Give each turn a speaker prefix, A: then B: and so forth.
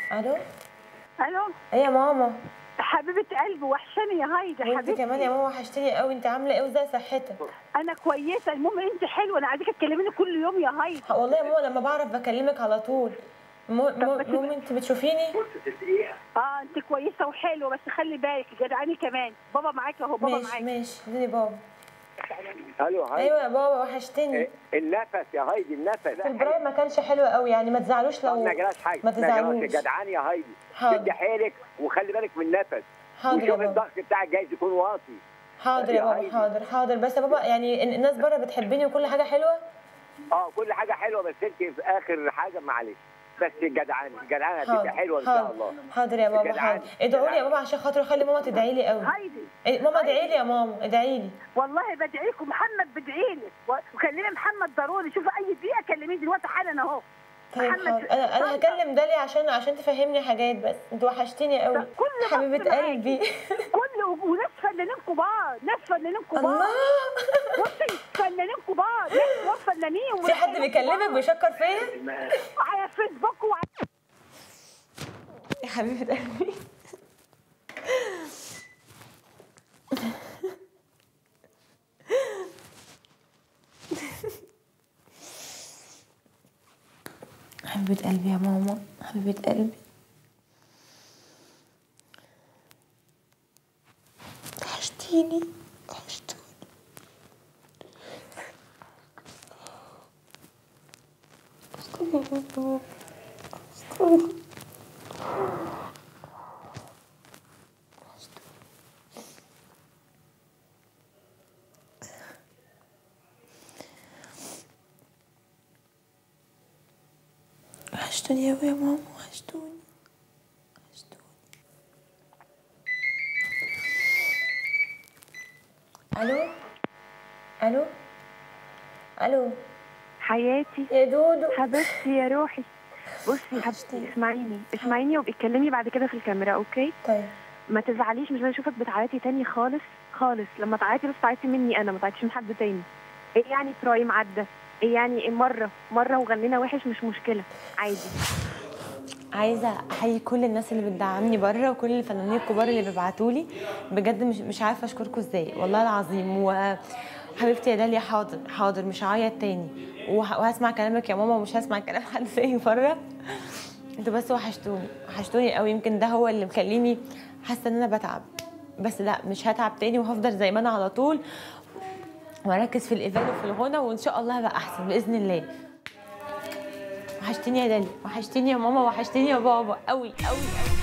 A: الو
B: الو
A: ايه يا ماما
B: حبيبه قلبي وحشاني يا هايدي
A: وانت
B: حبيبتي
A: كمان يا ماما وحشتني قوي انت عامله ايه وازاي صحتك
B: انا كويسه المهم انت حلوه انا عايزاكي تكلميني كل يوم يا هايدي
A: ها، والله يا ماما لما بعرف بكلمك على طول مو- مو-
B: بس-
A: المهم انت بتشوفيني
B: اه انت كويسه وحلوه بس خلي بالك جدعاني كمان بابا معاك اهو بابا
A: ماشي
B: معاك
A: ماشي اديني بابا
C: الو هايدي
A: ايوه يا بابا وحشتني
C: إيه، النفس يا هايدي النفس
A: في البرايم ما كانش حلو قوي يعني ما تزعلوش لو
C: ما جراش حاجه
A: ما
C: جراش.
A: تزعلوش
C: جدعان يا هايدي
A: حاضر.
C: شد حيلك وخلي بالك من النفس
A: حاضر يا
C: وشوف
A: بابا
C: الضغط بتاعك جايز يكون واطي
A: حاضر يا
C: يا
A: بابا
C: هايدي.
A: حاضر حاضر بس يا بابا يعني ال- الناس بره بتحبني وكل حاجه حلوه
C: اه كل حاجه حلوه بس انت في اخر حاجه معلش بس جدعان جدعان هتبقى
A: حاضر
C: حلوه ان شاء
A: حاضر
C: الله
A: حاضر يا بابا
C: جدعان.
A: حاضر ادعوا لي يا بابا عشان خاطر خلي ماما تدعي لي قوي
B: هايدي
A: إيه، ماما ادعي لي يا ماما ادعي لي
B: والله بدعيك ومحمد بدعي لك و- وكلمي محمد ضروري شوفي اي دقيقه كلميه دلوقتي حالا اهو
A: طيب
B: محمد
A: حاضر انا انا هكلم دالي عشان عشان تفهمني حاجات بس انت وحشتيني قوي
B: كل مصر
A: حبيبه
B: معاكي.
A: قلبي
B: كل وناس فنانين كبار ناس فنانين كبار
A: الله
B: بصي فنانين كبار ناس كبار فنانين
A: في حد بيكلمك بيشكر فيا
B: على فيسبوك وعلى
A: يا حبيبه قلبي حبيبة قلبي يا ماما حبيبة قلبي وحشتيني وحشتوني وحشتوني أوي يا ماما وحشتوني وحشتوني ألو ألو ألو
D: حياتي
A: يا دودو
D: حبيبتي يا روحي بصي
A: وحشتيني.
D: حبيبتي اسمعيني اسمعيني وبتكلمي بعد كده في الكاميرا اوكي
A: طيب
D: ما تزعليش مش عايزه اشوفك بتعيطي تاني خالص خالص لما تعيطي بس تعيطي مني انا ما تعيطيش من حد تاني ايه يعني برايم عدى ايه يعني إيه مره مره وغنينا وحش مش مشكله عادي
A: عايزه احيي كل الناس اللي بتدعمني بره وكل الفنانين الكبار اللي بيبعتوا لي بجد مش مش عارفه اشكركم ازاي والله العظيم وحبيبتي يا داليا حاضر حاضر مش هعيط تاني وه- وهسمع كلامك يا ماما ومش هسمع كلام حد تاني بره انتوا بس وحشتوني وحشتوني قوي يمكن ده هو اللي مخليني حاسه ان انا بتعب بس لا مش هتعب تاني وهفضل زي ما انا على طول واركز في الايفال وفي الغنى وان شاء الله هبقى احسن باذن الله وحشتيني يا داليا وحشتيني يا ماما وحشتيني يا بابا قوي قوي قوي